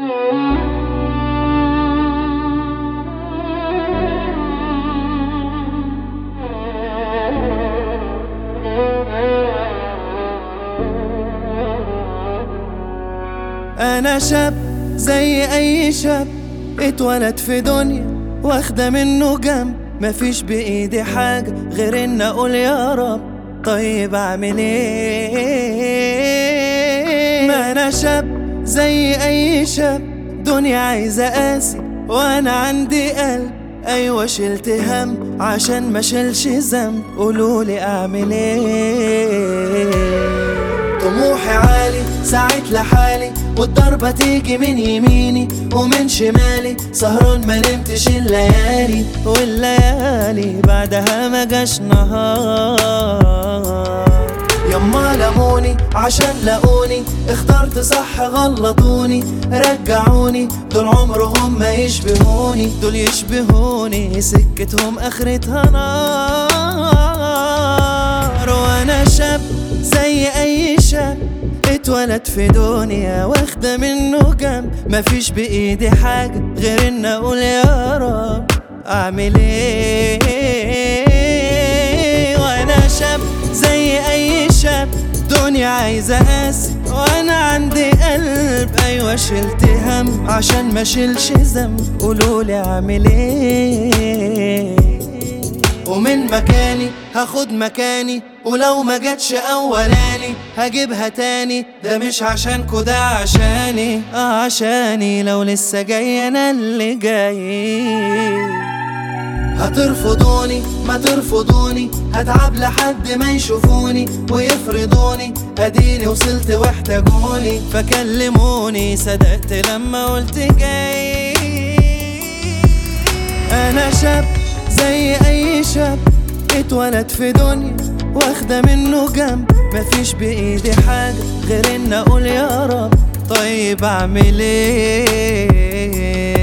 انا شاب زي اي شاب اتولد في دنيا واخدة منه جنب مفيش بايدي حاجة غير ان اقول يا رب طيب اعمل ايه ما انا شاب زي اي شاب دنيا عايزة قاسي وانا عندي قلب ايوه شلت هم عشان ما شلش ذنب قولولي اعمل ايه طموحي عالي ساعت لحالي والضربة تيجي من يميني ومن شمالي سهران ما نمتش الليالي والليالي بعدها ما جاش نهار يما لموني عشان لقوني اخترت صح غلطوني رجعوني دول عمرهم ما يشبهوني دول يشبهوني سكتهم اخرتها نار وانا شاب زي اي شاب اتولد في دنيا واخدة منه جنب مفيش بايدي حاجة غير ان اقول يا رب اعمل ايه وانا شاب زي اي شاب دنيا عايزة قاسي وانا عندي قلب ايوه شلت هم عشان ما شيلش ذنب قولولي اعمل ايه ومن مكاني هاخد مكاني ولو ما جاتش اولاني هجيبها تاني ده مش عشانكو ده عشاني اه عشاني لو لسه جاي انا اللي جاي هترفضوني ما ترفضوني هتعب لحد ما يشوفوني ويفرضوني اديني وصلت واحتاجوني فكلموني صدقت لما قلت جاي انا شاب زي اي شاب اتولد في دنيا واخدة منه جنب مفيش بايدي حاجة غير ان اقول يا رب طيب اعمل ايه